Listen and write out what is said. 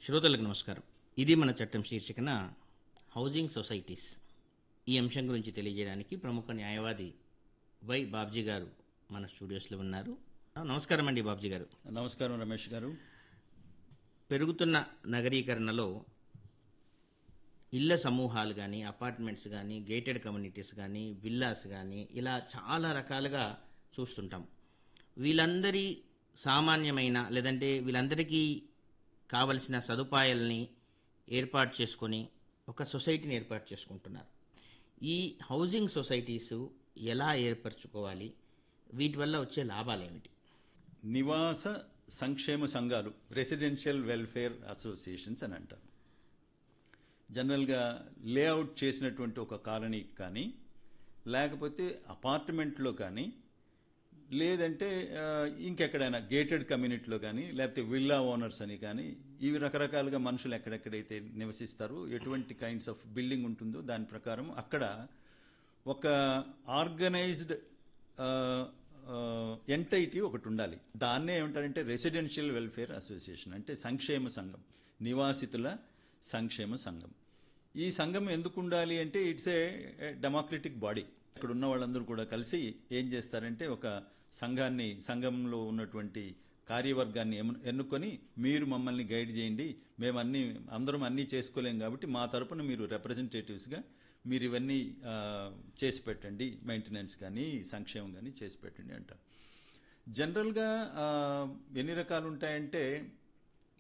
శ్రోతలకు నమస్కారం ఇది మన చట్టం శీర్షికన హౌసింగ్ సొసైటీస్ ఈ అంశం గురించి తెలియజేయడానికి ప్రముఖ న్యాయవాది వై బాబ్జీ గారు మన స్టూడియోస్లో ఉన్నారు నమస్కారం అండి బాబ్జీ గారు నమస్కారం రమేష్ గారు పెరుగుతున్న నగరీకరణలో ఇళ్ల సమూహాలు కానీ అపార్ట్మెంట్స్ కానీ గేటెడ్ కమ్యూనిటీస్ కానీ విల్లాస్ కానీ ఇలా చాలా రకాలుగా చూస్తుంటాం వీళ్ళందరి సామాన్యమైన లేదంటే వీళ్ళందరికీ కావలసిన సదుపాయాలని ఏర్పాటు చేసుకొని ఒక సొసైటీని ఏర్పాటు చేసుకుంటున్నారు ఈ హౌసింగ్ సొసైటీస్ ఎలా ఏర్పరచుకోవాలి వీటి వల్ల వచ్చే లాభాలు ఏమిటి నివాస సంక్షేమ సంఘాలు రెసిడెన్షియల్ వెల్ఫేర్ అసోసియేషన్స్ అని అంటారు జనరల్గా లేఅవుట్ చేసినటువంటి ఒక కాలనీకి కానీ లేకపోతే అపార్ట్మెంట్లో కానీ లేదంటే ఆ, ఇంకెక్కడైనా గేటెడ్ కమ్యూనిటీలో కానీ లేకపోతే విల్లా ఓనర్స్ అని కానీ ఇవి రకరకాలుగా మనుషులు ఎక్కడెక్కడైతే నివసిస్తారో ఎటువంటి కైండ్స్ ఆఫ్ బిల్డింగ్ ఉంటుందో దాని ప్రకారం అక్కడ ఒక ఆర్గనైజ్డ్ ఎంటైటీ ఒకటి ఉండాలి దాన్నే ఏమంటారంటే రెసిడెన్షియల్ వెల్ఫేర్ అసోసియేషన్ అంటే సంక్షేమ సంఘం నివాసితుల సంక్షేమ సంఘం ఈ సంఘం ఎందుకు ఉండాలి అంటే ఇట్స్ ఏ డెమోక్రటిక్ బాడీ ఇక్కడ ఉన్న వాళ్ళందరూ కూడా కలిసి ఏం చేస్తారంటే ఒక సంఘాన్ని సంఘంలో ఉన్నటువంటి కార్యవర్గాన్ని ఎము- ఎన్నుకొని మీరు మమ్మల్ని గైడ్ చేయండి మేము అన్ని అందరం అన్నీ చేసుకోలేం కాబట్టి మా తరపున మీరు రిప్రజెంటేటివ్స్గా మీరు ఇవన్నీ ఆ, చేసి పెట్టండి మెయింటెనెన్స్ కానీ సంక్షేమం కానీ చేసి పెట్టండి అంటారు జనరల్గా ఆ, ఎన్ని రకాలు ఉంటాయంటే